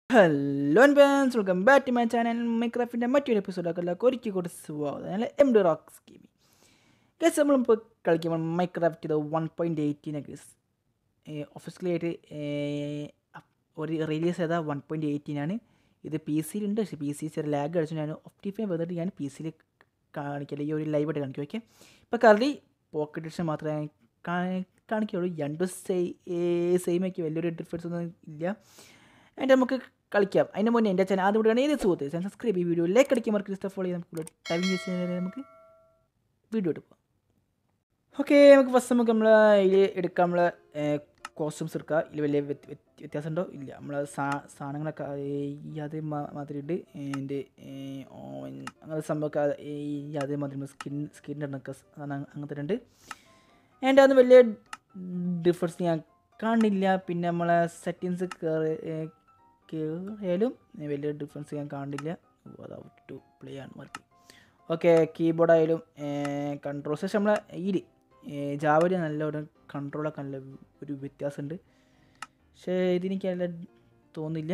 Hello fans welcome back to my channel മൈക്രാഫ്റ്റിൻ്റെ മറ്റൊരു എപ്പിസോഡൊക്കെ എല്ലാം ഒരിക്കൽ കൂടി സ്വാഗതം അല്ല M D rocks gaming guys നമ്മളിപ്പോൾ കളിക്കുമ്പോൾ മൈക്രാഫ്റ്റ് ഇത് വൺ പോയിൻറ്റ് എയ്റ്റീനെ ഗസ് ഒഫീഷ്യലായിട്ട് ഒരു റിലീസ് ചെയ്ത വൺ പോയിൻറ്റ് എയ്റ്റീനാണ് ഇത് പി സിയിലുണ്ട് പക്ഷേ പി സി ചെറിയ ലാഗ് അടിച്ചു ഞാൻ ഒപ്റ്റിഫൈ വന്നിട്ട് ഞാൻ പി സിയിൽ കാണിക്കില്ല ഈ ഒരു ലൈവായിട്ട് കാണിക്കും ഓക്കെ ഇപ്പോൾ കറലി പോക്കറ്റ് എഡിഷൻ മാത്രമേ കാണിക്കുള്ളൂ രണ്ടും സെയിം സെയിം ആക്കി വലിയൊരു ഡിഫറൻസ് ഒന്നും ഇല്ല അതിൻ്റെ നമുക്ക് കളിക്കാം അതിന് മുന്നേ എൻ്റെ ചാനൽ ആദ്യം കൂടെയാണ് ഏത് സുഹൃത്ത് ചാനൽ സബ്സ്ക്രൈബ് ചെയ്യും വീഡിയോ ലൈക്ക് അടിക്കാൻ മറക്കി ഫോളോ ചെയ്യാം നമുക്ക് ടൈമിംഗ് വെച്ച് നമുക്ക് വീഡിയോ എടുക്കാം ഓക്കെ നമുക്ക് ഫസ്റ്റ് നമുക്ക് നമ്മൾ ഇതിൽ എടുക്കാം നമ്മൾ കോസ്റ്റ്യൂംസ് എടുക്കുക ഇതിൽ വലിയ വ്യത്യാസം ഉണ്ടോ ഇല്ല നമ്മൾ സാ സാധനങ്ങളൊക്കെ ഈ അതേ മാതിരി ഉണ്ട് എൻ്റെ അങ്ങനെ സംഭവമൊക്കെ ഈ അതേ മാതിരി സ്കിൻ സ്കിന്നിൻ്റെ എണ്ണൊക്കെ അങ്ങനത്തെ ഉണ്ട് എൻ്റെ അത് വലിയ ഡിഫറൻസ് ഞാൻ കാണില്ല പിന്നെ നമ്മളെ സെറ്റിങ്സ് കയറി കയറിയാലും വലിയ ഡിഫറൻസ് ഞാൻ കാണില്ല അത് ഔട്ട് ടു പ്ലേ ആണ് വർക്ക് ഓക്കെ കീബോർഡായാലും കൺട്രോൾസ് പക്ഷേ നമ്മളെ ഈ ജാവലി നല്ല ഒരു കൺട്രോളൊക്കെ നല്ല ഒരു വ്യത്യാസമുണ്ട് പക്ഷേ ഇതിനെനിക്ക് നല്ല തോന്നില്ല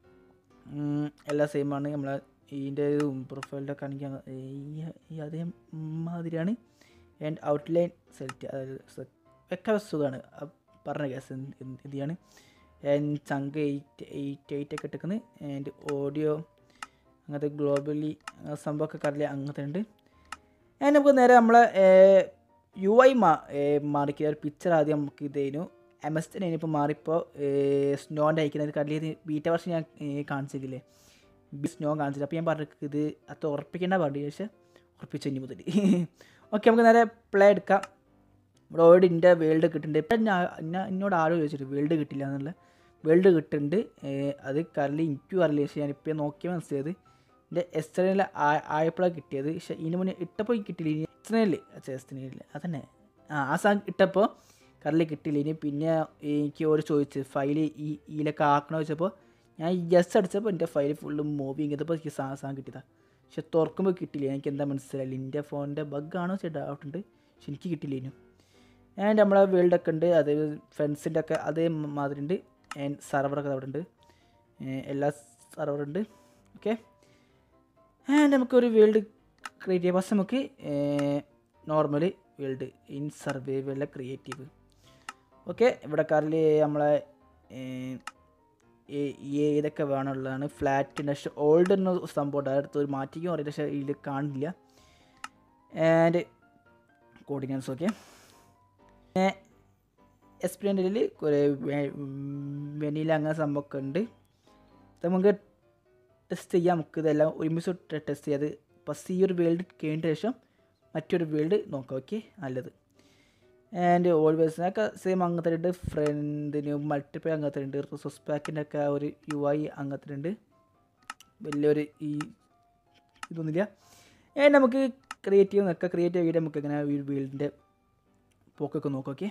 എല്ലാം സെയിമാണ് നമ്മളെ ഇതിൻ്റെ പ്രൊഫൈലിൻ്റെ കാണിക്കാൻ ഈ അതേ മാതിരിയാണ് ആൻഡ് ഔട്ട്ലൈൻ സെലക്ട് അതായത് വെക്കാൻ സുഖമാണ് പറഞ്ഞ കേസ് എന്ത് ചെയ്യാണ് and chunk eight eight eight ഒക്കെ ഇട്ടിക്കുന്നത് ആൻഡ് ഓഡിയോ അങ്ങനത്തെ ഗ്ലോബലി സംഭവമൊക്കെ കറില്ല അങ്ങനത്തെ ഉണ്ട് ആൻഡ് നമുക്ക് നേരെ നമ്മളെ യു ഐ മാ മാറിക്കുക ഒരു പിക്ചർ ആദ്യം നമുക്ക് ഇതേനു എം എസ് ടെൻ ഇപ്പോൾ മാറിപ്പോൾ സ്നോൻ്റെ അയക്കുന്നത് കറിയ ബീറ്റ വർഷം ഞാൻ കാണിച്ചില്ലേ സ്നോ കാണിച്ചില്ല അപ്പോൾ ഞാൻ പറഞ്ഞു ഇത് അത് ഉറപ്പിക്കേണ്ട പാടില്ല പക്ഷേ ഉറപ്പിച്ചു ഇനി മുതൽ ഓക്കെ നമുക്ക് നേരെ പ്ലേ എടുക്കാം ഇവിടെ ഓൾറെഡി എൻ്റെ വേൾഡ് കിട്ടുന്നുണ്ട് ഇപ്പം ഞാൻ എന്നോട് ആരോ ചോദിച്ചിട്ട് വേൾഡ് കിട്ടില്ല എന്നുള്ള വേൾഡ് കിട്ടുന്നുണ്ട് അത് കറലി എനിക്കും അറിയില്ല പക്ഷേ ഞാനിപ്പോൾ നോക്കിയാൽ മനസ്സിലായത് എൻ്റെ എസ്തനയിൽ ആയപ്പോഴാണ് കിട്ടിയത് പക്ഷേ ഇതിന് മുന്നേ ഇട്ടപ്പോൾ കിട്ടിയില്ല ഇനി എസ്തനയിൽ എസ്തനയിൽ അതന്നെ ആ ആ സാധനം ഇട്ടപ്പോൾ കറലി കിട്ടിയില്ല ഇനി പിന്നെ എനിക്ക് ഒരു ചോദിച്ച് ഫയൽ ഈ ഇതിലൊക്കെ ആക്കണോ ചോദിച്ചപ്പോൾ ഞാൻ ജസ്റ്റ് അടിച്ചപ്പോൾ എൻ്റെ ഫയൽ ഫുള്ള് മൂവ് ചെയ്തപ്പോൾ എനിക്ക് സാ സാധനം കിട്ടിയതാണ് പക്ഷെ തുറക്കുമ്പോൾ കിട്ടില്ല എനിക്ക് എന്താ മനസ്സിലായില്ല എൻ്റെ ഫോണിൻ്റെ ബഗ്ഗാണോ വെച്ചാൽ ഡൗട്ട് ഉണ്ട് പക്ഷെ എനിക്ക് കിട്ടില്ല ഇനിയും ആൻഡ് നമ്മളെ വേൾഡൊക്കെ ഉണ്ട് അത് ഫ്രണ്ട്സിൻ്റെ ഒക്കെ അതേ മാതിരി ഉണ്ട് ആൻഡ് സെർവറൊക്കെ അവിടെ ഉണ്ട് എല്ലാ സെർവറുണ്ട് ഓക്കെ ആൻഡ് നമുക്കൊരു വേൾഡ് ക്രിയേറ്റ് ചെയ്യാം ഫസ്റ്റ് നമുക്ക് normal world in survival creative okay ഇവിടെ കാറിൽ നമ്മളെ ഏതൊക്കെ വേണമുള്ളതാണ് ഫ്ലാറ്റ് പക്ഷേ ഓൾഡ് എന്ന സംഭവം അടുത്ത് ഒരു മാറ്റിക്കും അറിയില്ല പക്ഷേ ഇതിൽ കാണില്ല ആൻഡ് കോർഡിനേറ്റ്സ് ഓക്കെ പിന്നെ എക്സ്പീരിയൻറ്റിൽ കുറേ വെനില അങ്ങനെ സംഭവമൊക്കെ ഉണ്ട് നമുക്ക് ടെസ്റ്റ് ചെയ്യാം നമുക്ക് ഇതെല്ലാം ഒരുമിച്ച് ടെസ്റ്റ് ചെയ്യാം അത് ഫസ്റ്റ് ഈ ഒരു വേൾഡ് കഴിഞ്ഞ ശേഷം മറ്റൊരു വേൾഡ് നോക്കാം ഓക്കെ നല്ലത് ആൻഡ് ഓൾവേസിനൊക്കെ സെയിം അങ്ങനത്തെ ഉണ്ട് ഫ്രണ്ടിന് മൾട്ടിപ്ലേ അങ്ങനത്തെ ഉണ്ട് റിസോഴ്സ് പാക്കിൻ്റെ ഒക്കെ ഒരു യു ഐ അങ്ങനത്തെ ഉണ്ട് വലിയൊരു ഈ ഇതൊന്നുമില്ല ആൻഡ് നമുക്ക് ക്രിയേറ്റീവ് നോക്കാം ക്രിയേറ്റീവ് വീഡിയോ നമുക്ക് ഇങ്ങനെ ഈ വേൾഡിൻ്റെ പോക്കൊക്കെ നോക്കാം ഓക്കെ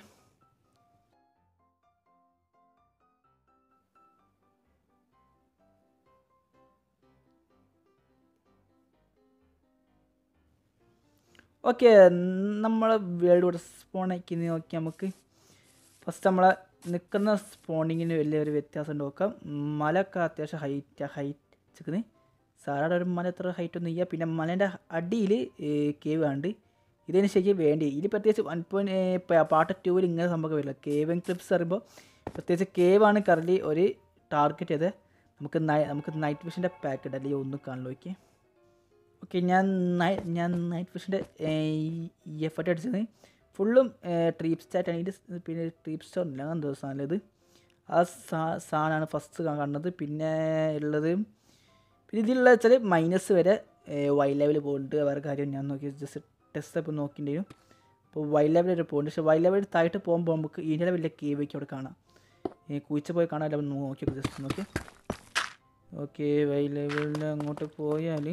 ഓക്കെ നമ്മളെ വേൾഡ് കൂടെ സ്പോണാക്കി നോക്കി നമുക്ക് ഫസ്റ്റ് നമ്മളെ നിൽക്കുന്ന സ്പോണിങ്ങിന് വലിയൊരു വ്യത്യാസം നോക്കാം മലയൊക്കെ അത്യാവശ്യം ഹൈറ്റ് ഹൈറ്റ് വെച്ചിരിക്കുന്നത് സാധാരണ ഒരു മല എത്ര ഹൈറ്റ് ഒന്നും ഇല്ല പിന്നെ മലേൻ്റെ അടിയിൽ കേവ് ഉണ്ട് ഇതിന് ശരിക്കും വേണ്ടി ഇതിൽ പ്രത്യേകിച്ച് വൺ പോയിൻറ്റ് പാർട്ട് ടൂവിൽ ഇങ്ങനെ സംഭവം വരില്ല കേവിങ് ക്ലിപ്സ് പറയുമ്പോൾ പ്രത്യേകിച്ച് കേവാണ് കറലി ഒരു ടാർഗറ്റ് ചെയ്ത് നമുക്ക് നമുക്ക് നൈറ്റ് വിഷൻ്റെ പാക്കറ്റ് അല്ലെങ്കിൽ ഒന്നും കാണില്ല ഓക്കെ ഓക്കെ ഞാൻ ഞാൻ നൈറ്റ് വിഷൻ്റെ എഫർട്ട് അടിച്ചത് ഫുള്ളും ട്രീപ്പ് സ്റ്റാറ്റാണ് ഇതിൻ്റെ പിന്നെ ട്രീപ്പ് സ്റ്റോർ ഇല്ല അങ്ങനെ ദിവസമാണ് ഇത് ആ സാ സാധനമാണ് ഫസ്റ്റ് കാണുന്നത് പിന്നെ ഉള്ളത് പിന്നെ ഇതിലുള്ള വെച്ചാൽ മൈനസ് വരെ വൈൽഡ് ലെവൽ പോകുന്നുണ്ട് വേറെ കാര്യം ഞാൻ നോക്കി ജസ്റ്റ് ടെസ്റ്റ് ഇപ്പോൾ നോക്കിയിട്ടുണ്ടെങ്കിലും അപ്പോൾ വൈൽഡ് ലെവൽ വരെ പോകുന്നുണ്ട് പക്ഷേ വൈൽഡ് ലെവൽ താഴോട്ട് പോകുമ്പോൾ നമുക്ക് ഇതിൻ്റെ വലിയ കേവയ്ക്ക് അവിടെ കാണാം കുഴിച്ച പോയി കാണാൻ ലെവൽ നോക്കി ജസ്റ്റ് നോക്കി ഓക്കെ വൈൽഡ് ലെവലിൽ അങ്ങോട്ട് പോയാൽ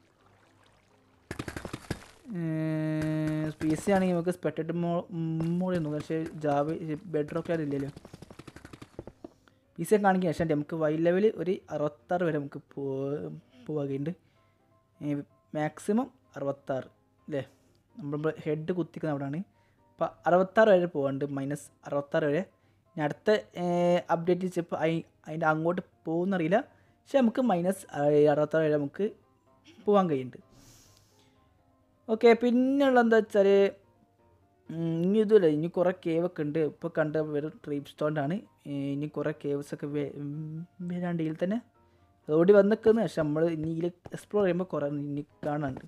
പി സി ആണെങ്കിൽ നമുക്ക് സ്പെക്ടഡ് മോ മോഡ് നോക്കാം പക്ഷേ ജാവ ബെഡ് റോക്കിൽ ഇല്ലല്ലോ പി സി കാണിക്കുക പക്ഷേ നമുക്ക് വൈൽഡ് ലെവൽ ഒരു അറുപത്താറ് വരെ നമുക്ക് പോവുകയുണ്ട് മാക്സിമം അറുപത്താറ് അല്ലേ നമ്മൾ ഹെഡ് കുത്തിക്കുന്ന അവിടെയാണ് അപ്പോൾ അറുപത്താറ് വരെ പോകാണ്ട് മൈനസ് അറുപത്താറ് വരെ ഇനി അടുത്ത അപ്ഡേറ്റ് ചിലപ്പോൾ അതിൻ്റെ അങ്ങോട്ട് പോകുന്നറിയില്ല പക്ഷെ നമുക്ക് മൈനസ് അറുപത്താറ് വരെ നമുക്ക് പോകാൻ കഴിയുന്നുണ്ട് ഓക്കെ പിന്നെയുള്ള എന്താ വെച്ചാൽ ഇനി ഇതുമില്ല ഇനി കുറേ കേവ് ഒക്കെ ഉണ്ട് ഇപ്പോൾ കണ്ട വെറും ട്രീപ്പ് സ്റ്റോണ്ടാണ് ഇനി കുറേ കേവ്സ് ഒക്കെ വരാണ്ട് ഇതിൽ തന്നെ അതോടി വന്നിക്കുന്നു പക്ഷെ നമ്മൾ ഇനി ഇതിൽ എക്സ്പ്ലോർ ചെയ്യുമ്പോൾ കുറേ ഇനി കാണാനുണ്ട്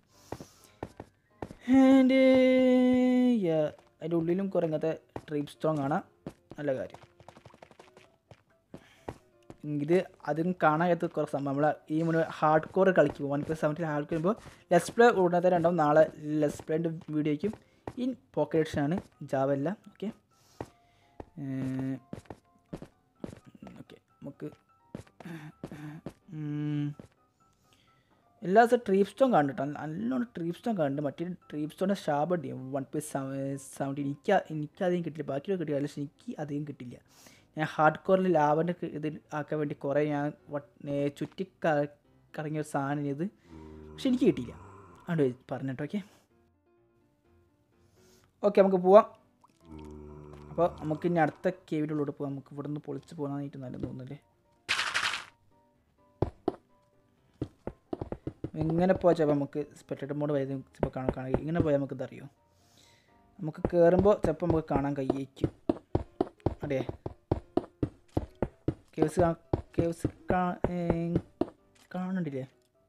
ആൻഡ് അതിൻ്റെ ഉള്ളിലും കുറേ ഇങ്ങനത്തെ ട്രീപ്പ് സ്റ്റോൺ കാണാം നല്ല കാര്യം ഇത് അതും കാണാത്ത കുറച്ച് സംഭവം നമ്മൾ ഈ മുന്നേ ഹാർഡ് കോർ കളിക്കും വൺ പ്ലസ് സെവൻറ്റിൽ ഹാർഡ് കോർ ചെയ്യുമ്പോൾ ലെസ് പ്ലേ ഉടനെ തന്നെ ഉണ്ടാവും നാളെ ലെസ് പ്ലേൻ്റെ വീഡിയോയ്ക്കും ഇൻ പോക്കറ്റ് ആണ് ജാവല്ല ഓക്കെ ഓക്കെ നമുക്ക് ഉം. എല്ലാ ദിവസവും ട്രീപ്പ് സ്റ്റോൺ കണ്ടിട്ടോ നല്ലോണം ട്രീപ്പ് സ്റ്റോൺ കണ്ടു മറ്റേ ട്രീപ്പ് സ്റ്റോണിൻ്റെ ഷാബഡി വൺ പ്ലസ് സെവൻറ്റി എനിക്ക് എനിക്ക് അധികം കിട്ടില്ല ബാക്കിയൊക്കെ കിട്ടില്ല പക്ഷേ എനിക്ക് അധികം കിട്ടില്ല ഞാൻ ഹാർഡ് കോറിൽ ലാവൻ്റെ ഇത് ആക്കാൻ വേണ്ടി കുറേ ഞാൻ വട്ട്- ഏ, ചുറ്റി ക- കറങ്ങിയ ഒരു സാധനം ഇത് പക്ഷെ എനിക്ക് കിട്ടിയില്ല അതുകൊണ്ട് പറഞ്ഞിട്ടോ ഓക്കെ ഓക്കെ നമുക്ക് പോവാം അപ്പോൾ നമുക്ക് ഇനി അടുത്ത കേവിൻ്റെ ഉള്ളിലോട്ട് പോകാം നമുക്ക് ഇവിടെ നിന്ന് പൊളിച്ച് പോകാനായിട്ട് നല്ലത് തോന്നുന്നില്ലേ ഇങ്ങനെ പോയാൽ ചിലപ്പോൾ നമുക്ക് സ്പെക്ടേറ്റർ മോഡ് വൈദ്യം ചിലപ്പോൾ കാണാൻ കാണാൻ കഴിയും. ഇങ്ങനെ പോയാൽ നമുക്ക് ഇതറിയോ നമുക്ക് കയറുമ്പോൾ ചിലപ്പോൾ നമുക്ക് കാണാൻ കഴിയേക്കും അതെ കേവ്സ് കേവ്സ് കാണണ്ടില്ലേ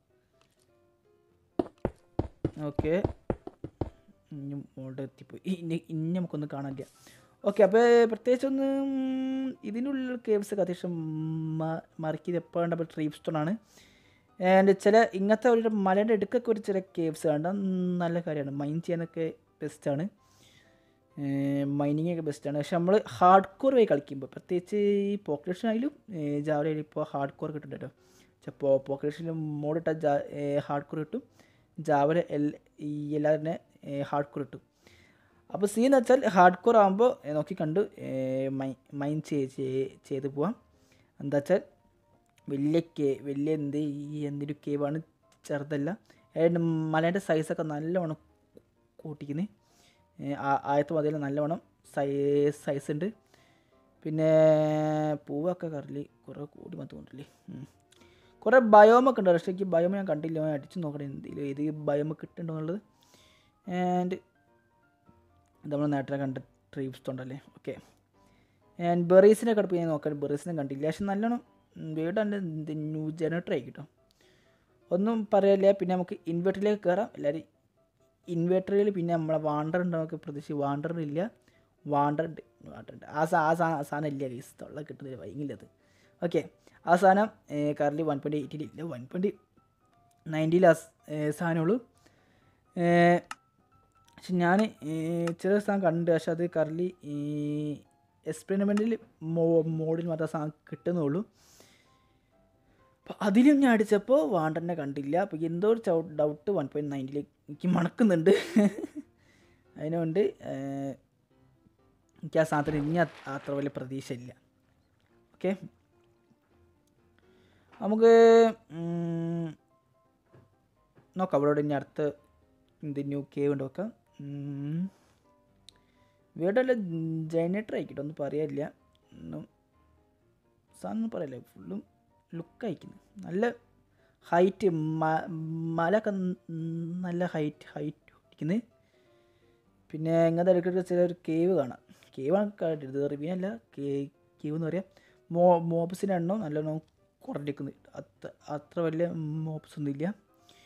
ഓക്കെ ഇനി മോളുടെ എത്തിപ്പോയി ഇ- ഇനി ഇനി നമുക്കൊന്നും കാണാനില്ല ഓക്കെ അപ്പോൾ പ്രത്യേകിച്ചൊന്നും ഇതിനുള്ളിൽ കേവ്സ് ഒക്കെ അത്യാവശ്യം മറക്കിയത് എപ്പോഴും അപ്പോൾ ട്രീപ്പ് സ്റ്റോൺ ആണ് ആൻഡ് ചില ഇങ്ങനത്തെ ഒരു മലേൻ്റെ അടുക്കൊക്കെ ഒരു ചില കേവ്സ് കണ്ട നല്ല കാര്യമാണ് മൈൻ ചെയ്യാനൊക്കെ ബെസ്റ്റാണ് മൈനിങ് ഒക്കെ ബെസ്റ്റാണ് പക്ഷെ നമ്മൾ ഹാർഡ് കോർ വഴി കളിക്കുമ്പോൾ പ്രത്യേകിച്ച് ഈ പോക്കലേഷൻ ആയാലും ജാവലയിൽ ഇപ്പോൾ ഹാർഡ് കോർ കിട്ടുന്നുണ്ട് കേട്ടോ ചിലപ്പോൾ പോക്കലേഷനിൽ മോഡിട്ട ജാ ഹാർഡ് കോർ കിട്ടും ജാവല എൽ ഈ എല്ലാവരുടെ ഹാർഡ് കോർ കിട്ടും അപ്പോൾ സീ എന്ന് വെച്ചാൽ ഹാർഡ് കോർ ആകുമ്പോൾ നോക്കി കണ്ട് മൈ മൈൻ ചെയ്ത് പോവാം എന്താ വെച്ചാൽ വലിയ കേ വലിയ എന്ത് ഈ എന്തൊരു കേവാണ് ചെറുതല്ല അതിൻ്റെ മലേൻ്റെ സൈസൊക്കെ നല്ലവണ്ണം കൂട്ടിക്കുന്നത് ആയത്ത് മതിയിൽ നല്ലവണ്ണം സൈ സൈസ് ഉണ്ട് പിന്നെ പൂവൊക്കെ കറലി കുറേ കൂടി മത്തുകൊണ്ടില്ലേ കുറേ ബയോമൊക്കെ ഉണ്ട് പക്ഷേ എനിക്ക് ബയോമ ഞാൻ കണ്ടില്ല ഞാൻ അടിച്ച് നോക്കണേ എന്തെങ്കിലും ഏത് ബയോമ കിട്ടുന്നുണ്ടോ എന്നുള്ളത് ആൻഡ് നമ്മൾ നേരത്തെ കണ്ട ട്രീപ്സ് ഉണ്ടല്ലേ ഓക്കെ ആൻഡ് ബെറീസിനെ കിടപ്പ് ഞാൻ നോക്കാൻ ബെറീസിനെ കണ്ടില്ല പക്ഷെ നല്ലോണം വീട് എൻ്റെ ന്യൂ ജനറേറ്റർ ആയി കിട്ടും ഒന്നും പറയാനില്ല പിന്നെ നമുക്ക് ഇൻവെർട്ടറിലേക്ക് കയറാം എല്ലാവരും ഇൻവെർട്ടറിൽ പിന്നെ നമ്മളെ വാണ്ടർ ഉണ്ട് നമുക്ക് പ്രതീക്ഷിച്ച് വാണ്ടർ ഇല്ല വാണ്ടർ ഉണ്ട് വാണ്ടർ ഉണ്ട് ആ സാ ആ സാ ആ സാധനം ഇല്ല ഗീസ് തൊള്ള കിട്ടുന്നില്ല ഭയങ്കര ഓക്കെ ആ സാധനം കറലി വൺ പോയിൻറ്റ് എയ്റ്റിൽ ഇല്ല വൺ പോയിൻറ്റ് നയൻറ്റിയിൽ ആ സാധനമുള്ളൂ പക്ഷെ ഞാൻ ചില സാധനം കണ്ട് പക്ഷെ അത് കറലി എക്സ്പെരിമെൻറ്റിൽ മോ മോഡിൽ മാത്രമേ സാധനം കിട്ടുന്നുള്ളൂ അപ്പോൾ അതിലും ഞാൻ അടിച്ചപ്പോൾ വാണ്ടറിനെ കണ്ടില്ല അപ്പോൾ എന്തോ ഒരു ചൗ ഡൗട്ട് വൺ പോയിൻറ്റ് നയൻറ്റിൽ എനിക്ക് മണക്കുന്നുണ്ട് അതിനുകൊണ്ട് എനിക്ക് ആ സാധനത്തിന് ഇനി അത് അത്ര വലിയ പ്രതീക്ഷ ഇല്ല ഓക്കെ നമുക്ക് ഉം, നോക്കാം അവിടെ ഇനി അടുത്ത എന്ത് ന്യൂ കേവ് ഉണ്ട് നോക്കാം വീടല്ല ജനറേറ്റർ ആയിക്കട്ടെ ഒന്നും പറയാനില്ല ഒന്നും സാധനം പറയല്ലേ ഫുള്ളും ലുക്ക് അയക്കുന്നു നല്ല ഹൈറ്റ് മലൊക്കെ ന- നല്ല ഹൈറ്റ് ഹൈറ്റ് ഇരിക്കുന്നത് പിന്നെ ഇങ്ങനത്തെ ഇടയ്ക്കിടയ്ക്ക് ചില ഒരു കേവ് കാണാം കേവ് കണ്ടിട്ട് റിവ്യൂനല്ല കേ കേവ് എന്ന് പറയാം മോ മോബ്സിൻ്റെ എണ്ണം നല്ലോണം കുറഞ്ഞിരിക്കുന്നു അത്ര അത്ര വലിയ മോബ്സ് ഒന്നും ഇല്ല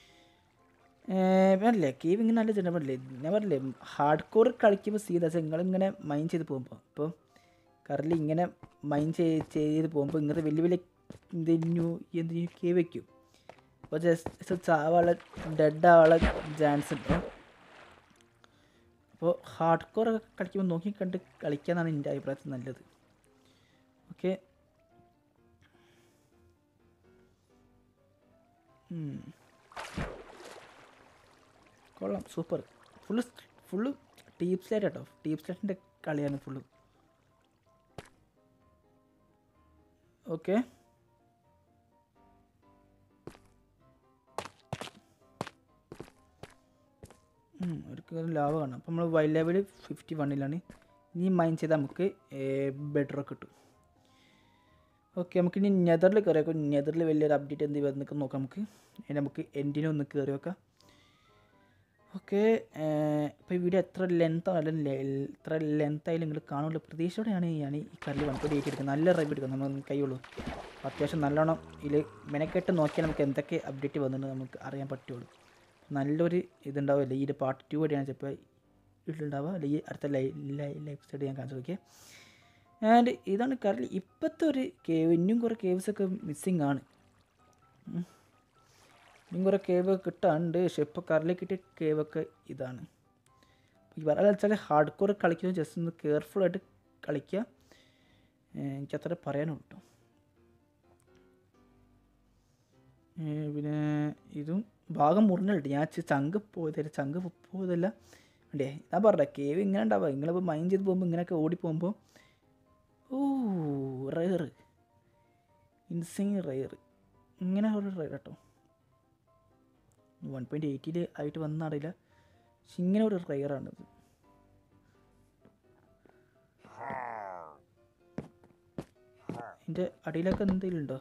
വേണല്ലേ കേവ് ഇങ്ങനെ നല്ല ചെണ്ട പറഞ്ഞില്ലേ ഞാൻ പറഞ്ഞില്ലേ ഹാർഡ് കോർ കളിക്കുമ്പോൾ സീ എന്താ നിങ്ങളിങ്ങനെ മൈൻഡ് ചെയ്ത് പോകുമ്പോൾ അപ്പോൾ കറലി ഇങ്ങനെ മൈൻഡ് ചെയ്ത് ചെയ്ത് പോകുമ്പോൾ ഇങ്ങനത്തെ വലിയ വലിയ എന്തിനു എന്തിനു കേവ് വയ്ക്കും അപ്പോൾ ജസ്റ്റ് ചാവാളെ ഡെഡ് ആവാളെ ചാൻസ് ഉണ്ട് അപ്പോൾ ഹാർഡ് കോർ ഒക്കെ കളിക്കുമ്പോൾ നോക്കി കണ്ട് കളിക്കാന്നാണ് എൻ്റെ അഭിപ്രായത്തിൽ നല്ലത് ഓക്കെ കൊള്ളാം super full full deepslate കേട്ടോ ടീപ്പ് സ്ലേറ്റിൻ്റെ കളിയാണ് ഫുള്ള് ഓക്കെ ഒരു ലാഭ കാണാം അപ്പോൾ നമ്മൾ വൈൽഡ് ലെവൽ ഫിഫ്റ്റി വണ്ണിലാണ് ഇനി മൈൻഡ് ചെയ്താൽ നമുക്ക് ബെഡർ കിട്ടും ഓക്കെ നമുക്ക് ഇനി നെതറിൽ കയറി വെക്കാം നെതറിൽ വലിയൊരു അപ്ഡേറ്റ് എന്ത് വരുന്നൊക്കെ നോക്കാം നമുക്ക് അതിന് നമുക്ക് എൻഡിനെ ഒന്ന് കയറി വെക്കാം ഓക്കെ ഇപ്പോൾ ഈ വീഡിയോ എത്ര ലെങ്ത് ആയാലും എത്ര ലെങ്ത് ആയാലും നിങ്ങൾ കാണുള്ള പ്രതീക്ഷയോടെയാണ് ഞാൻ ഈ കല്ല് വൺ പോയിൻറ്റ് എയ്റ്റ് എടുക്കുന്നത് നല്ല റൈവ് എടുക്കുന്നത് നമ്മൾ കൈയുള്ളൂ അത്യാവശ്യം നല്ലോണം ഇതിൽ മെനക്കെട്ട് നോക്കിയാൽ നമുക്ക് എന്തൊക്കെ അപ്ഡേറ്റ് വന്നിട്ടുണ്ട് നമുക്ക് അറിയാൻ പറ്റുള്ളൂ നല്ലൊരു ഇതുണ്ടാവില്ല ഈ ഒരു പാർട്ട് ടു വഴിയാണ് ചിലപ്പോൾ ഇതിലുണ്ടാവുക അല്ലെങ്കിൽ അടുത്ത ലൈ ലൈഫ് സൈഡ് ഞാൻ കാണിച്ചു നോക്കിയേ ആൻഡ് ഇതാണ് കറലി ഇപ്പോഴത്തെ ഒരു കേവ് ഇനിയും കുറേ കേവ്സൊക്കെ മിസ്സിങ് ആണ് ഉം. ഇനിയും കുറേ കേവ് കിട്ടാനുണ്ട് പക്ഷെ ഇപ്പോൾ കറലി കിട്ടിയ കേവൊക്കെ ഇതാണ് ഈ പറയാൻ വെച്ചാൽ ഹാർഡ് കോർ കളിക്കുന്നത് ജസ്റ്റ് ഒന്ന് കെയർഫുള്ളായിട്ട് കളിക്കുക ഏഹ് എനിക്കത്ര പറയാനുള്ളൂ കേട്ടോ ഏഹ് പിന്നെ ഇതും ഭാഗം മുറിഞ്ഞിട്ട് ഞാൻ ചി- ചങ്ക് പോയതല്ല ചങ്ക് പോയതല്ല അല്ലേ ഞാൻ പറഞ്ഞ കേവ് ഇങ്ങനെ ഉണ്ടാവുക നിങ്ങളിപ്പോൾ മൈൻഡ് ചെയ്ത് പോകുമ്പോൾ ഇങ്ങനെയൊക്കെ ഓടി പോകുമ്പോൾ ഓ റയർ ഇൻസൈൻ റയർ ഇങ്ങനെ ഒരു റയർ കേട്ടോ വൺ പോയിൻറ്റ് എയ്റ്റിൽ ആയിട്ട് വന്നറിയില്ല പക്ഷെ ഇങ്ങനെ ഒരു റയറാണിത് എൻ്റെ അടിയിലൊക്കെ എന്തെങ്കിലും ഉണ്ടോ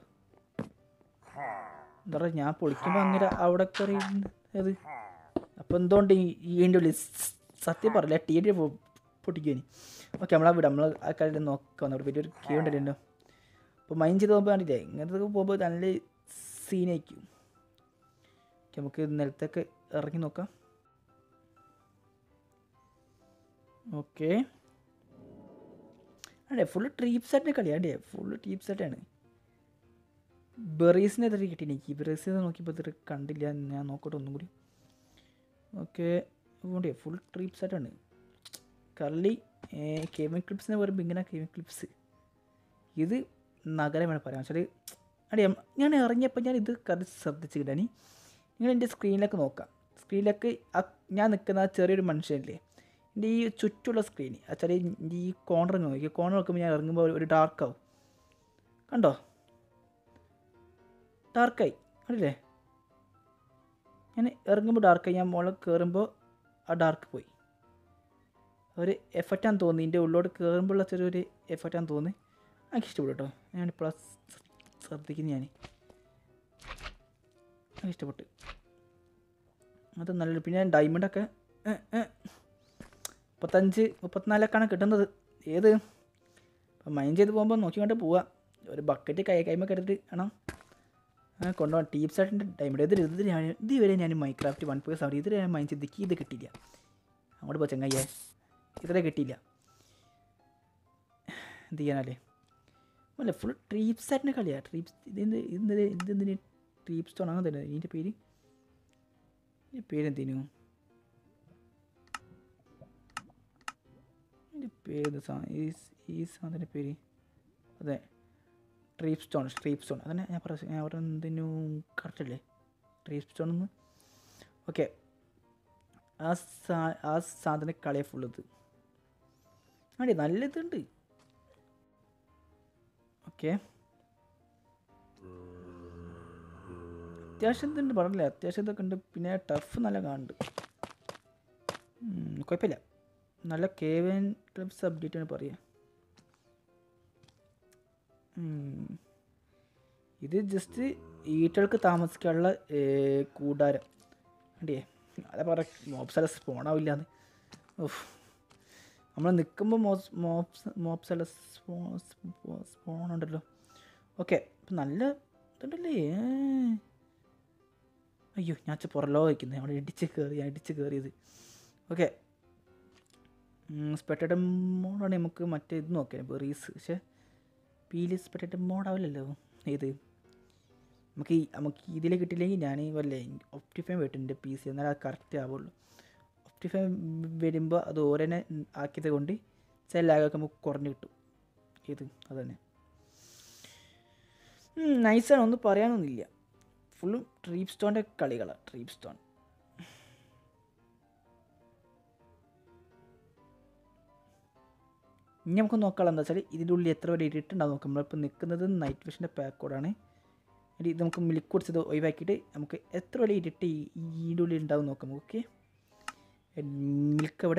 എന്താ പറയുക ഞാൻ പൊളിക്കുമ്പോൾ അങ്ങനെ അവിടെ കയറി അത് അപ്പോൾ എന്തുകൊണ്ട് ഈ എൻ്റെ ഉള്ളിൽ സ് സത്യം പറയില്ല ടി വി പൊട്ടിക്കുവാനി ഓക്കെ നമ്മളാ വിടാം നമ്മൾ ആ കാര്യം നോക്കാം അവിടെ വലിയൊരു കീ ഉണ്ടല്ലോ അപ്പോൾ മൈൻഡ് ചെയ്ത് പോകുമ്പോൾ കണ്ടില്ലേ ഇങ്ങനത്തെ പോകുമ്പോൾ നല്ല സീനായിരിക്കും ഓക്കെ നമുക്ക് നിലത്തൊക്കെ ഇറങ്ങി നോക്കാം ഓക്കെ അതെ ഫുള്ള് ട്രീപ്പ് സെറ്റിൻ്റെ കളിയാണ് അല്ലേ ഫുള്ള് ട്രീപ്പ് സെറ്റാണ് ബെറീസിനെ എതിരെ കിട്ടി എനിക്ക് ബെറീസ് നോക്കിയപ്പോൾ ഇതൊരു കണ്ടില്ല ഞാൻ നോക്കട്ടെ ഒന്നും കൂടി ഓക്കെ അതുകൊണ്ട് ഫുൾ ട്രീപ്പ് സെറ്റാണ് കർലി കേമിങ് ക്ലിപ്സിനെ പറയുമ്പോൾ ഇങ്ങനെ കേമിങ് ക്ലിപ്സ് ഇത് നഗരമാണ് പറയാം വെച്ചാൽ അടിയാ ഞാൻ ഇറങ്ങിയപ്പോൾ ഞാൻ ഇത് കറി ശ്രദ്ധിച്ച് കിട്ടാനി നിങ്ങൾ എൻ്റെ സ്ക്രീനിലൊക്കെ നോക്കാം സ്ക്രീനിലൊക്കെ ആ ഞാൻ നിൽക്കുന്ന ആ ചെറിയൊരു മനുഷ്യനില്ലേ എൻ്റെ ഈ ചുറ്റുള്ള സ്ക്രീൻ വെച്ചാൽ എൻ്റെ ഈ കോർണർ നോക്കി കോർണർ നോക്കുമ്പോൾ ഞാൻ ഇറങ്ങുമ്പോൾ ഒരു ഡാർക്ക് ആവും കണ്ടോ ഡാർക്കായി കണ്ടില്ലേ ഞാൻ ഇറങ്ങുമ്പോൾ ഡാർക്കായി ഞാൻ മുകളിൽ കയറുമ്പോൾ ആ ഡാർക്ക് പോയി ഒരു എഫക്റ്റാന്ന് തോന്നി എൻ്റെ ഉള്ളോട്ട് കയറുമ്പോഴുള്ള ചെറിയൊരു എഫക്റ്റാന്ന് തോന്നി എനിക്ക് ഇഷ്ടപ്പെട്ടു കേട്ടോ ഞാനിപ്പോൾ ശ്രദ്ധിക്കുന്നു ഞാൻ എനിക്ക് ഇഷ്ടപ്പെട്ടു അത് നല്ലൊരു പിന്നെ ഡയമണ്ടൊക്കെ മുപ്പത്തഞ്ച് മുപ്പത്തിനാലൊക്കെയാണ് കിട്ടുന്നത് ഏത് അപ്പം മൈൻഡ് ചെയ്ത് പോകുമ്പോൾ നോക്കിക്കൊണ്ട് പോവാം ഒരു ബക്കറ്റ് കൈ കൈമൊക്കെ എടുത്തിട്ട് വേണം ആ കൊണ്ടുപോകാം ടീം സെറ്റിൻ്റെ ഡയമണ്ട് ഇത് ഇത് ഞാൻ ഇതുവരെ ഞാൻ മൈക്രാഫ്റ്റ് വൺ പോയി സെവൻ ഇതുവരെ ഞാൻ മൈൻഡ് ചെയ്ത് ഇത് കിട്ടിയില്ല അങ്ങോട്ട് പോ ചങ്ങയ്യേ ഇതുവരെ കിട്ടിയില്ല എന്ത് ചെയ്യാനല്ലേ അല്ല ഫുൾ ട്രീപ്പ് സെറ്റിൻ്റെ കളിയാണ് ട്രീപ്സ് ഇതെന്ത് ഇതെന്ത് ഇതെന്തിന് ട്രീപ്പ് സ്റ്റോൺ അങ്ങനെ തന്നെ ഇതിൻ്റെ പേര് ഈ പേരെന്തേനു ഇതിൻ്റെ പേര് സാ ഈ ഈ സാധനത്തിൻ്റെ പേര് അതെ ട്രീപ്പ് സ്റ്റോൺ ട്രീപ്പ് സ്റ്റോൺ അതന്നെ ഞാൻ പറയാം ഞാൻ അവിടെ എന്തിനു കറക്റ്റ് അല്ലേ ട്രീപ്പ് സ്റ്റോൺ എന്ന് ഓക്കെ ആ സാ ആ സാധനം കളിയെ ഫുൾ ഇത് അടി നല്ല ഇതുണ്ട് ഓക്കെ അത്യാവശ്യം ഇതുണ്ട് പറഞ്ഞില്ലേ അത്യാവശ്യം ഇതൊക്കെ ഉണ്ട് പിന്നെ ടഫ് നല്ല കാണുന്നുണ്ട് ഉം, കുഴപ്പമില്ല നല്ല കേവൻ ക്ലബ്സ് അപ്ഡേറ്റ് ആണ് പറയുക ഉം. ഇത് ജസ്റ്റ് ഈറ്റകൾക്ക് താമസിക്കാനുള്ള ഏ, കൂടാരം അടിയേ അതെ പറ മോപ്സല സ്പോണാവില്ലാന്ന് ഓഫ് നമ്മൾ നിൽക്കുമ്പോൾ മോപ്സ് മോപ്സ് മോപ്സല സ്പോ സ്പോൺ ഉണ്ടല്ലോ ഓക്കെ അപ്പം നല്ല ഇതുണ്ടല്ലേ ഏ. അയ്യോ ഞാൻ പുറലോ വയ്ക്കുന്നത് അവിടെ ഇടിച്ച് കയറി ഞാൻ ഇടിച്ച് കയറിയത് ഓക്കെ സ്പെറ്റഡ് മോഡാണ് നമുക്ക് മറ്റേ ഇത് നോക്കാം ബെറീസ് പക്ഷേ പീല് സ്പെറ്റഡ് മോഡാവില്ലല്ലോ ഏത് നമുക്ക് ഈ നമുക്ക് ഇതിൽ കിട്ടില്ലെങ്കിൽ ഞാൻ വല്ലേ ഒപ്റ്റിഫൈൻ വെട്ടുണ്ട് പി സി എന്നാൽ അത് കറക്റ്റ് ആവുള്ളൂ ഒപ്റ്റിഫൈൻ വരുമ്പോൾ അത് ഓരോന്നെ ആക്കിയത് കൊണ്ട് ചില ലാഗൊക്കെ നമുക്ക് കുറഞ്ഞ് കിട്ടും ഇത് അത് തന്നെ നൈസാണ് ഒന്നും പറയാനൊന്നുമില്ല ഫുള്ളും ട്രീപ്പ് സ്റ്റോണിൻ്റെ കളികളാണ് ട്രീപ്പ് സ്റ്റോൺ ഇനി നമുക്ക് നോക്കാം എന്താ വെച്ചാൽ ഇതിൻ്റെ ഉള്ളിൽ എത്ര വരെ ഇട്ടിട്ടുണ്ടാവും നോക്കാം നമ്മളിപ്പോൾ നിൽക്കുന്നത് നൈറ്റ് വിഷൻ്റെ പാക്കോഡാണ് ഇനി ഇത് നമുക്ക് മിൽക്ക് കുടിച്ചത് ഒഴിവാക്കിയിട്ട് നമുക്ക് എത്ര വരെ ഇട്ടിട്ട് ഈ ഇതിൻ്റെ ഉള്ളിൽ ഉണ്ടാവും നോക്കാം ഓക്കെ മിൽക്ക് അവിടെ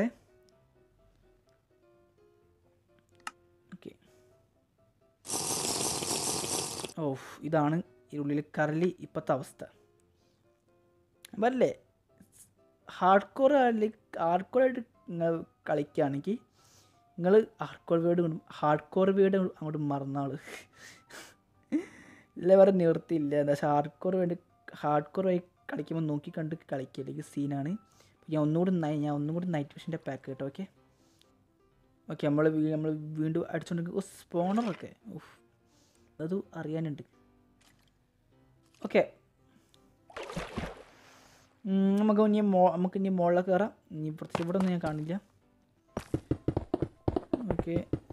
ഓക്കെ ഓഫ് ഇതാണ് ഈ ഉള്ളിൽ കറലി ഇപ്പോഴത്തെ അവസ്ഥ വല്ലേ ഹാർഡ് കോർ ഹാർഡ് കോറായിട്ട് നിങ്ങൾ കളിക്കുകയാണെങ്കിൽ നിങ്ങൾ ഹാർഡ് കോർ വീട് ഹാർഡ് കോർ വീട് അങ്ങോട്ട് മറന്നാൾ ഇല്ല വേറെ നിവൃത്തിയില്ല എന്താ വെച്ചാൽ ഹാർഡ് കോർ വേണ്ടി ഹാർഡ് കോർ ആയി കളിക്കുമ്പോൾ നോക്കി കണ്ട് കളിക്കുക അല്ലെങ്കിൽ സീനാണ് ഞാൻ ഒന്നുകൂടി നൈ- ഞാൻ ഒന്നും കൂടി നൈറ്റ് വിഷൻ്റെ പാക്ക് കേട്ടോ ഓക്കെ ഓക്കെ നമ്മൾ നമ്മൾ വീണ്ടും അടിച്ചുകൊണ്ടിരിക്കും ഓ സ്പോണറൊക്കെ ഉഫ് അത് അറിയാനുണ്ട് ഓക്കെ നമുക്ക് ഇനി മോ നമുക്ക് ഇനി മുകളിലേക്ക് കയറാം ഇനി പ്രത്യേകിച്ച് ഇവിടെ ഒന്നും ഞാൻ കാണില്ല ഓക്കെ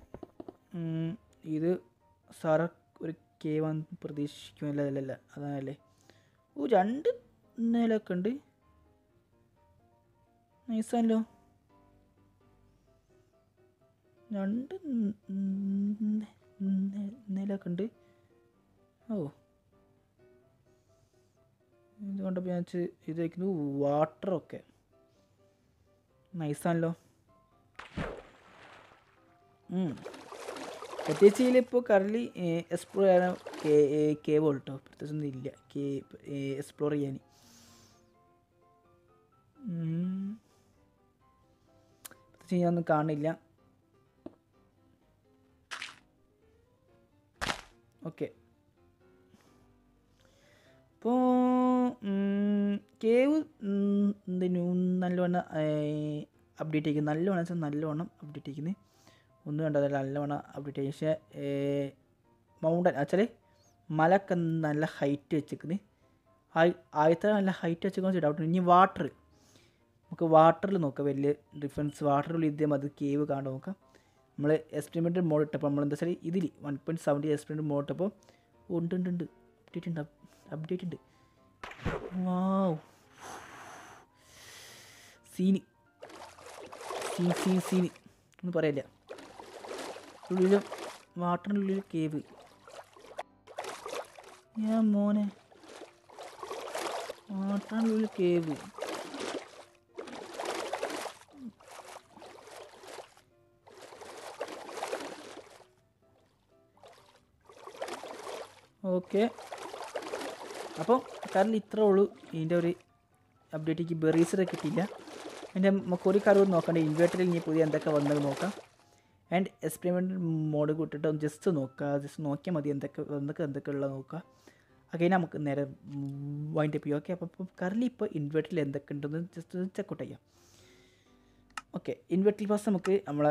ഇത് സാറ ഒരു കേവാൻ പ്രതീക്ഷിക്കുമല്ല അല്ലല്ല അതാണല്ലേ ഓ രണ്ട് നിലയൊക്കെ ഉണ്ട് നൈസാണല്ലോ രണ്ട് നിലയൊക്കെ ഉണ്ട് ഓ ഇത് കണ്ടപ്പോൾ ഞാൻ വെച്ച് ഇത് വയ്ക്കുന്നു വാട്ടറൊക്കെ നൈസാണല്ലോ പ്രത്യേകിച്ച് ഇതിലിപ്പോൾ കറലി എക്സ്പ്ലോർ ചെയ്യാൻ കേവ് കേട്ടോ പ്രത്യേകിച്ചൊന്നും ഇല്ല കേ എക്സ്പ്ലോർ ചെയ്യാൻ ഉം. പ്രത്യേകിച്ച് ഞാനൊന്നും കാണില്ല ഓക്കെ അപ്പോൾ കേവ് എന്തിനു നല്ലവണ്ണം അപ്ഡേറ്റ് ചെയ്യുന്നത് നല്ലവണ്ണം വെച്ചാൽ നല്ലവണ്ണം അപ്ഡേറ്റ് ചെയ്യുന്നത് ഒന്നും കണ്ടതല്ല നല്ലവണ്ണം അപ്ഡേറ്റ് ചെയ്യും പക്ഷേ മൗണ്ടൻ വെച്ചാൽ മലക്കെ നല്ല ഹൈറ്റ് വെച്ചിരിക്കുന്നത് ആദ്യത്തെ നല്ല ഹൈറ്റ് വെച്ചിരിക്കുന്ന ഡൗട്ട് ഇനി വാട്ടർ നമുക്ക് വാട്ടറിൽ നോക്കാം വലിയ ഡിഫറൻസ് വാട്ടറിൽ ഇതേ അത് കേവ് കാണാൻ നോക്കാം നമ്മൾ എക്സ്പെരിമെൻ്റ് മോഡ് ഇട്ടപ്പോൾ നമ്മൾ എന്താ വെച്ചാൽ ഇതിൽ one point seventy experiment mode ഇട്ടപ്പോൾ ഉണ്ട് ഉണ്ട് ഉണ്ട് അപ്ഡേറ്റ് ഉണ്ട് അപ്ഡേറ്റ് ഉണ്ട് wow scene scene scene scene ഒന്നും പറയില്ല ഉള്ളിൽ വാട്ടറിനുള്ളിൽ കേവ് ഞാൻ മോനെ വാട്ടറിനുള്ളിൽ കേവ് ഓക്കെ അപ്പോൾ കാരണം ഇത്രേ ഉള്ളൂ ഇതിൻ്റെ ഒരു അപ്ഡേറ്റിക്ക് ബെറീസറെ കിട്ടിയില്ല എൻ്റെ നമുക്ക് ഒരു കാര്യം നോക്കണ്ട ഇൻവേർട്ടറിൽ ഇനി പുതിയ എന്തൊക്കെ വന്നത് നോക്കാം ആൻഡ് എക്സ്പെരിമെൻ്റ് മോഡ് കൂട്ടിട്ട് ഒന്ന് ജസ്റ്റ് നോക്കുക ജസ്റ്റ് നോക്കിയാൽ മതി എന്തൊക്കെ എന്തൊക്കെ എന്തൊക്കെ ഉള്ളത് നോക്കുക അകൈ നമുക്ക് നേരെ വൈൻഡ് അപ്പ് ചെയ്യാം ഓക്കെ അപ്പോൾ ഇപ്പം കറലി ഇപ്പോൾ ഇൻവേർട്ടറിൽ എന്തൊക്കെ ഉണ്ടെന്ന് ജസ്റ്റ് ചെക്കൗട്ട് ചെയ്യാം ഓക്കെ ഇൻവേർട്ടറിൽ ഫസ്റ്റ് നമുക്ക് നമ്മളെ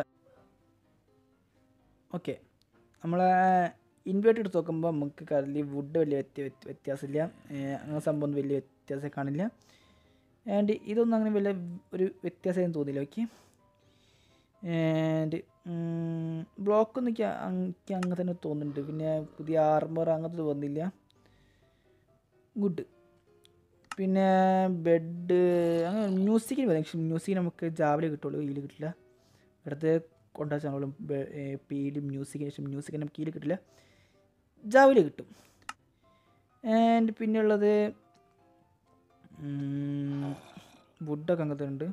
ഓക്കെ നമ്മളെ ഇൻവേർട്ടർ എടുത്ത് നോക്കുമ്പോൾ നമുക്ക് കറലി വുഡ് വലിയ വ്യത്യ വ്യത്യ- വ്യത്യാസമില്ല ഏഹ് അങ്ങനെ സംഭവം ഒന്നും വലിയ വ്യത്യാസം കാണില്ല ആൻഡ് ഇതൊന്നും അങ്ങനെ വലിയ ഒരു വ്യത്യാസം തോന്നില്ല ഓക്കെ ആൻഡ് ബ്ലോക്കൊന്നും എനിക്ക് അങ് എനിക്ക് അങ്ങനെ തന്നെ തോന്നുന്നുണ്ട് പിന്നെ പുതിയ ആർമർ അങ്ങനത്തെ വന്നില്ല ഗുഡ് പിന്നെ ബെഡ് അങ്ങനെ മ്യൂസിക്കിന് മതി പക്ഷേ മ്യൂസിക് നമുക്ക് ജാവിലെ കിട്ടുള്ളൂ ഇതിൽ കിട്ടില്ല ഇവിടുത്തെ കൊണ്ടുവച്ചാലും പീല് മ്യൂസിക്കിന് ശേഷം മ്യൂസിക്കിന് നമുക്ക് ഇതിൽ കിട്ടില്ല ജാവിലെ കിട്ടും ആൻഡ് പിന്നെയുള്ളത് വുഡൊക്കെ അങ്ങനത്തെ ഉണ്ട്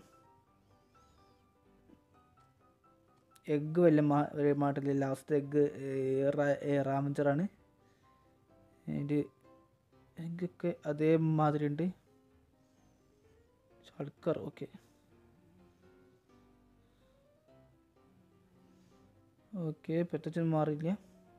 എഗ്ഗ് വല്ല മാ ഒരു മാട്ടില്ല ലാസ്റ്റ് എഗ്ഗ് റാമഞ്ചറാണ് അതിൻ്റെ എഗ്ഗൊക്കെ അതേമാതിരി ഉണ്ട് ഷൾക്കർ ഓക്കെ ഓക്കെ പ്രത്യേകിച്ചൊന്നും മാറിയില്ല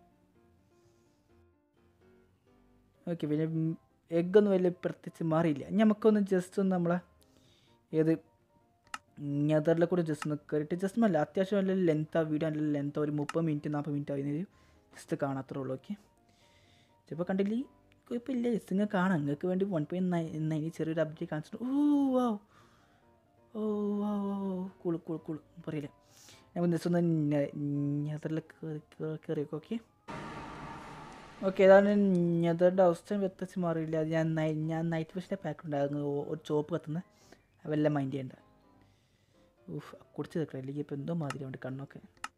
ഓക്കെ പിന്നെ എഗ്ഗൊന്നും വലിയ പ്രത്യേകിച്ച് മാറിയില്ല ഇനി നമുക്കൊന്ന് ജസ്റ്റ് ഒന്ന് നമ്മളെ ഏത് നെതറിലെ കൂടെ ജസ്റ്റ് ഒന്ന് കയറിയിട്ട് ജസ്റ്റ് അല്ല അത്യാവശ്യം നല്ല ലെങ്ത് ആ വീഡിയോ നല്ല ലെങ്ത് ഒരു മുപ്പത് മിനിറ്റ് നാൽപ്പത് മിനിറ്റ് ആവുന്നതിന് ജസ്റ്റ് കാണാത്രേ ഉള്ളൂ ഓക്കെ ചിലപ്പോൾ കണ്ടില്ലേ കുഴപ്പമില്ല ജസ്റ്റ് നിങ്ങൾ കാണാം നിങ്ങൾക്ക് വേണ്ടി വൺ പോയിൻറ്റ് നയൻ നയൻ ചെറിയൊരു അപ്ഡേറ്റ് കാണിച്ചിട്ട് ഓ വാ ഓ വാ ഓ കൂള് കൂള് കൂള് പറയില്ല ഞാൻ ജസ്റ്റ് ഒന്ന് നെതറിൽ കയറി ഓക്കെ ഓക്കെ ഏതാണ് നെതറിൻ്റെ അവസ്ഥ വ്യത്യാസം മാറിയില്ല അത് ഞാൻ നൈ- ഞാൻ നൈറ്റ് വിഷൻ്റെ പാക്ക് ഉണ്ടായിരുന്നു ഓ- ഒരു ചോപ്പ് കത്തുന്ന അതെല്ലാം മൈൻഡ് ചെയ്യണ്ട ഊഫ് കുടിച്ച് നിൽക്കണം അല്ലെങ്കിൽ ഇപ്പോൾ എന്തോ മാതിരി ഉണ്ട് കണ്ണൊക്കെ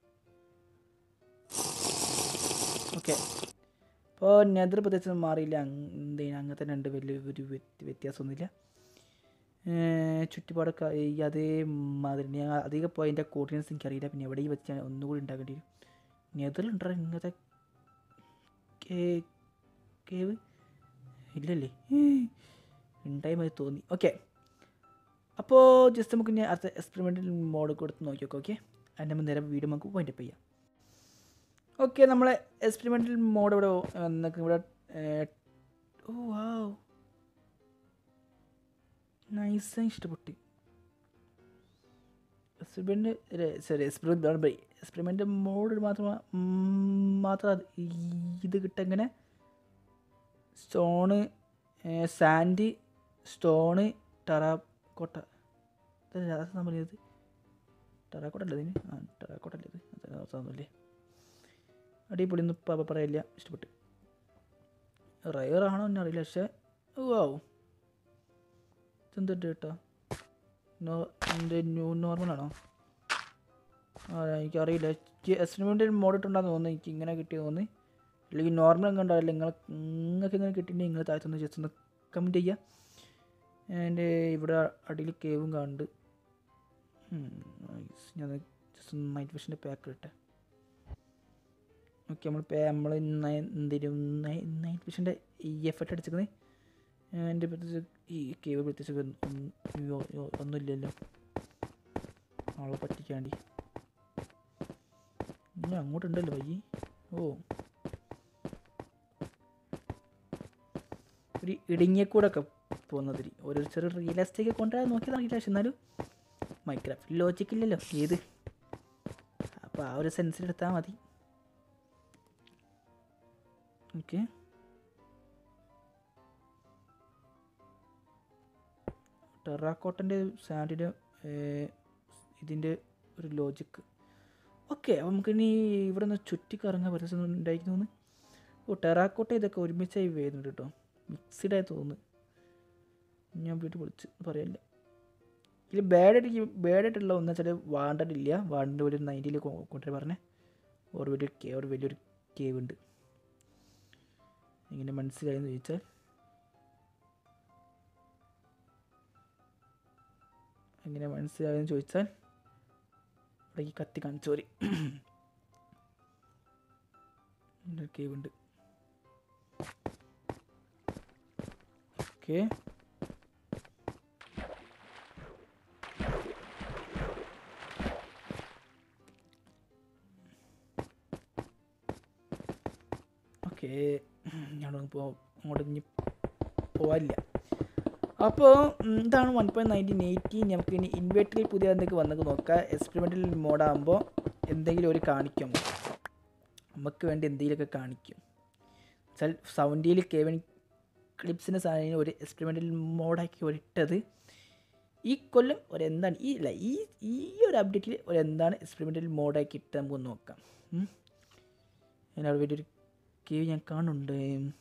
ഓക്കെ അപ്പോൾ നെതർ പ്രത്യേകിച്ച് മാറിയില്ല എന്തേ അങ്ങനെ തന്നെ ഉണ്ട് വലിയ ഒരു വ്യത്യ- വ്യത്യാസമൊന്നുമില്ല ഏർ ചുറ്റുപാടൊക്കെ ഈ അതേ മാതിരി ഞാൻ അധികം പോയി അതിൻ്റെ കോർഡിനേറ്റ്സ് എനിക്കറിയില്ല പിന്നെ എവിടെ വെച്ച് ഒന്നുകൂടി ഉണ്ടാക്കേണ്ടി വരും നെതറിലുണ്ടോ ഇങ്ങനത്തെ കേവ് ഇല്ലല്ലേ ഉണ്ടായി മതി തോന്നി ഓക്കെ അപ്പോൾ ജസ്റ്റ് നമുക്ക് ഇനി അടുത്ത എക്സ്പെരിമെൻ്റൽ മോഡ് കൊടുത്ത് നോക്കി നോക്കാം ഓക്കെ അതിൻ്റെ മുമ്പ് നേരെ വീഡിയോ നമുക്ക് പോയിന്റ് ചെയ്യാം ഓക്കെ നമ്മളെ എക്സ്പെരിമെൻ്റൽ മോഡ് ഇവിടെ വന്നേക്ക് ഇവിടെ ഏർ, ഓ വാവ് നൈസായി ഇഷ്ടപ്പെട്ടു experiment sorry experiment experiment mode മാത്രം മാത്രം അത് ഇത് കിട്ടെങ്ങനെ സ്റ്റോണ് സാൻഡ് സ്റ്റോണ് ടെറാക്കോട്ട അതാ പറഞ്ഞത് ടെറാക്കോട്ട അല്ലേ ഇതിന് ആ ടെറാക്കോട്ട അല്ലേ ഇത് അതൊന്നുമില്ലേ അടിപൊളി ഒന്നും ഇപ്പം പറയില്ല ഇഷ്ടപ്പെട്ടു റയർ ആണോ എന്ന് അറിയില്ല പക്ഷേ വാവും ഇതെന്തിട്ട് കേട്ടോ നോ എൻ്റെ ന്യൂ നോർമൽ ആണോ ആ എനിക്കറിയില്ല എക്സ്പെരിമെൻ്റൽ മോഡ് ഇട്ടുണ്ടാന്ന് തോന്നുന്നു എനിക്ക് ഇങ്ങനെ കിട്ടിയ തോന്നി അല്ലെങ്കിൽ നോർമൽ എങ്ങനെ ഉണ്ടാവില്ല നിങ്ങൾ നിങ്ങൾക്ക് എങ്ങനെ കിട്ടിയിട്ടുണ്ടെങ്കിൽ നിങ്ങൾ താഴ്ത്തൊന്ന് ജസ്റ്റ് ഒന്ന് കമൻറ്റ് ചെയ്യുക എൻ്റെ ഇവിടെ അടിയിൽ കേവും കാണുന്നുണ്ട് ഉം, nice. ഞാൻ ജസ്റ്റ് ഒന്ന് നൈറ്റ് വിഷൻ്റെ പാക്ക് ഇട്ടെ ഓക്കെ നമ്മൾ പേ നമ്മൾ എന്തെങ്കിലും നൈറ്റ് വിഷൻ്റെ ഈ എഫക്റ്റ് അടിച്ചിരിക്കുന്നത് എൻ്റെ പ്രത്യേകിച്ച് ഈ കേവ് പ്രത്യേകിച്ച് ഒന്നും- അയ്യോ, അയ്യോ, ഒന്നുമില്ലല്ലോ ആളെ പറ്റിക്കാണ്ടി ഇനി അങ്ങോട്ടുണ്ടല്ലോ വയ്യ ഓ ഒരു ഇടുങ്ങിയ കൂടെ ഒക്കെ പോകുന്നതിരി ഒരു ചെറിയ റിയലിസ്റ്റിക് കൊണ്ടുവരാൻ നോക്കിയതാണ് അറിയില്ല പക്ഷെ എന്നാലും മൈക്രാഫ്റ്റ് ലോജിക് ഇല്ലല്ലോ ഏത് അപ്പോൾ ആ ഒരു സെൻസിൽ എടുത്താൽ മതി ഓക്കെ ടെറാക്കോട്ടൻ്റെ സാൻഡിന് ഇതിൻ്റെ ഒരു ലോജിക്ക് ഓക്കെ അപ്പോൾ നമുക്കിനി ഇവിടെ നിന്ന് ചുറ്റിക്കറങ്ങാൻ പറ്റുന്ന ഉണ്ടായിരിക്കും തോന്നുന്നു ഓ ടെറാക്കോട്ട ഇതൊക്കെ ഒരുമിച്ചായി വരുന്നുണ്ട് കേട്ടോ മിക്സ്ഡ് ആയി തോന്നുന്നു ഞാൻ വീട്ടിൽ വിളിച്ച് പറയല്ല ഇതിൽ ബാഡായിട്ട് ബാഡായിട്ടുള്ള ഒന്ന് വെച്ചാൽ വാണ്ടഡില്ല വാണ്ടഡ് ഒരു നയൻറ്റിയിൽ കൊണ്ടുവരാൻ പറഞ്ഞേ ഒരു വലിയ കേ ഒരു വലിയൊരു കേവ് ഉണ്ട് എങ്ങനെ മനസ്സിലായെന്ന് ചോദിച്ചാൽ എങ്ങനെ മനസ്സിലായെന്ന് ചോദിച്ചാൽ ഇവിടെ ഈ കത്തി കാണിച്ചു സോറി കേവ് ഉണ്ട് ഓക്കെ ഓക്കെ ഞാനൊന്നും പോ അങ്ങോട്ട് ഇനി പോവാനില്ല അപ്പോൾ ഇതാണ് വൺ പോയിൻറ്റ് നയൻറ്റീൻ എയ്റ്റീൻ നമുക്ക് ഇനി ഇൻവേർട്ടറിൽ പുതിയ എന്തൊക്കെ വന്നൊക്കെ നോക്കാം എക്സ്പെരിമെൻ്റൽ മോഡാകുമ്പോൾ എന്തെങ്കിലും ഒരു കാണിക്കും നമുക്ക് വേണ്ടി എന്തെങ്കിലുമൊക്കെ കാണിക്കും വെച്ചാൽ സൗണ്ടിയിൽ കേവൻ ക്ലിപ്സിൻ്റെ സാധനം ഒരു എക്സ്പെരിമെൻ്റൽ മോഡാക്കി ഒരു ഇട്ടത് ഈ കൊല്ലം ഒരു എന്താണ് ഈ അല്ല ഈ ഈ ഒരു അപ്ഡേറ്റിൽ ഒരു എന്താണ് എക്സ്പെരിമെൻ്റൽ മോഡാക്കി ഇട്ട് നമുക്ക് നോക്കാം ഉം. അതിനവിടെ വലിയൊരു കേവ് ഞാൻ കാണുന്നുണ്ട്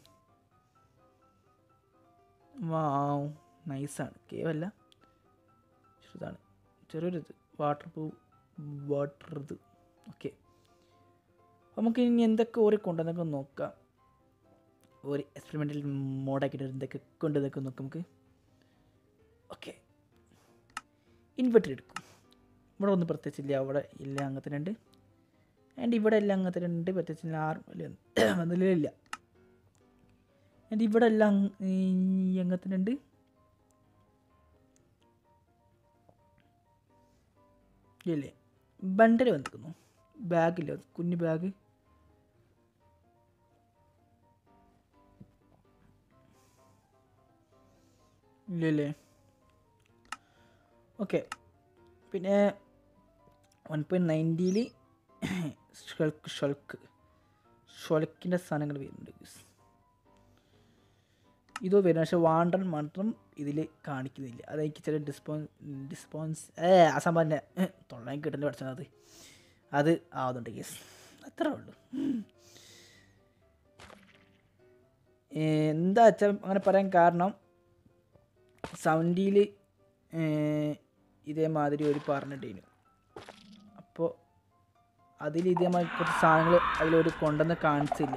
വാവ് നൈസാണ് കേവല്ല ഇതാണ് ചെറിയൊരു ഇത് വാട്ടർ പ്രൂ വാട്ടർ ഇത് ഓക്കെ നമുക്ക് ഇനി എന്തൊക്കെ ഓരോ കൊണ്ടുവന്നൊക്കെ നോക്കാം ഒരു എക്സ്പെരിമെൻ്റൽ മോഡാക്കിയിട്ട് എന്തൊക്കെ കൊണ്ടുവന്നൊക്കെ നോക്കാം നമുക്ക് ഓക്കെ ഇൻവെർട്ടർ എടുക്കും ഇവിടെ ഒന്നും പ്രത്യേകിച്ചില്ല അവിടെ ഇല്ല അങ്ങനത്തെ രണ്ട് ആൻഡ് ഇവിടെ എല്ലാം അങ്ങനത്തെ രണ്ട് പ്രത്യേകിച്ച് ആറും വന്നില്ല ആൻഡ് ഇവിടെ എല്ലാം ഈ അങ്ങനത്തെ രണ്ട് ഇല്ലേ ബണ്ടൽ വന്നിരിക്കുന്നു ബാഗില്ല കുഞ്ഞു ബാഗ് ഇല്ലല്ലേ ഓക്കെ പിന്നെ വൺ പോയിൻറ്റ് നയൻറ്റിയിൽ ഷൾക്ക് ഷൾക്ക് ഷൊളക്കിൻ്റെ സാധനങ്ങൾ വരുന്നുണ്ട് guys. ഇതോ വരുന്ന പക്ഷെ വാണ്ടൻ മാത്രം ഇതിൽ കാണിക്കുന്നില്ല അതെനിക്ക് ചില ഡിസ്പോൺ ഡിസ്പോൺസ് ഏ ആ സംഭവം തന്നെ തൊള്ളാൻ കിട്ടേണ്ട പഠിച്ചത് അത് അത് ആവുന്നുണ്ട് കേസ് അത്രേ ഉള്ളൂ ഉം. ഏ, എന്താ വെച്ചാൽ അങ്ങനെ പറയാൻ കാരണം സൗണ്ടിയിൽ ഇതേമാതിരി ഒരു പറഞ്ഞിട്ടേനു അപ്പോൾ അതിൽ ഇതേമാതിരി കുറച്ച് സാധനങ്ങൾ അതിലൊരു കൊണ്ടുവന്ന് കാണിച്ചില്ല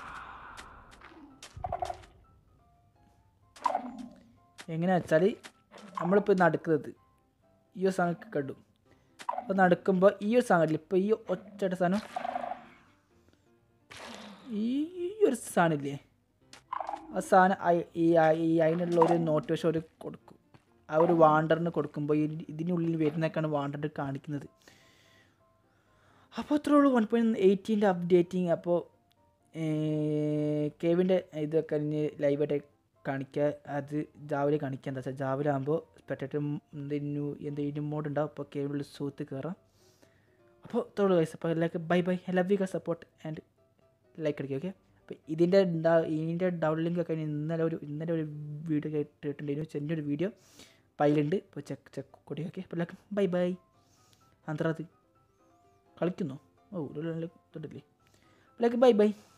എങ്ങനെയാ വെച്ചാൽ നമ്മളിപ്പോൾ നടക്കുന്നത് ഈ ഒരു സാധനം കണ്ടു അപ്പോൾ നടക്കുമ്പോൾ ഈ ഒരു സാധനം ഇപ്പോൾ ഈ ഒറ്റയുടെ സാധനം ഈ ഒരു സാധനമില്ലേ അവസാനം അയ്- ഈ അയ്- ഈ അതിനുള്ള ഒരു നോട്ടിഫിക്കേഷൻ ഒരു കൊടുക്കും ആ ഒരു വാണ്ടറിന് കൊടുക്കുമ്പോൾ ഈ ഇതിനുള്ളിൽ വരുന്നതൊക്കെയാണ് വാണ്ടർ കാണിക്കുന്നത് അപ്പോൾ അത്രേ ഉള്ളൂ വൺ പോയിൻറ്റ് എയ്റ്റീൻ്റെ അപ്ഡേറ്റിങ് അപ്പോൾ കേവിൻ്റെ ഇതൊക്കെ കഴിഞ്ഞ് ലൈവായിട്ട് കാണിക്കുക അത് ജാവിലെ കാണിക്കുക എന്താ വെച്ചാൽ ജാവിലെ ആകുമ്പോൾ സ്പെക്ടേറ്റർ എന്തെങ്കിലും എന്തെങ്കിലും മോഡ് ഉണ്ടാവും അപ്പോൾ കേവിനുള്ളിൽ സൂത്ത് കയറാം അപ്പോൾ ഇത്രേ ഉള്ളൂ ഗൈസ് അപ്പോൾ എല്ലാവർക്കും bye bye love you support and like അടിക്കുക ഓക്കെ അപ്പോൾ ഇതിൻ്റെ ഇതിൻ്റെ ഡൗൺ ലിങ്ക് ഒക്കെ ഇന്നലെ ഒരു ഇന്നലെ ഒരു വീഡിയോ ഇട്ടിട്ടുണ്ടായിരുന്നു ചെറിയൊരു വീഡിയോ പൈലുണ്ട് ഇപ്പോൾ ചെക്ക് ചെക്ക് കൂടി ഓക്കെ അപ്പോൾ എല്ലാവർക്കും ബൈ ബൈ അന്ത്രത് കളിക്കുന്നോ ഓ ഒരു ഇതുണ്ടല്ലേ അപ്പോൾ എല്ലാവർക്കും ബൈ ബൈ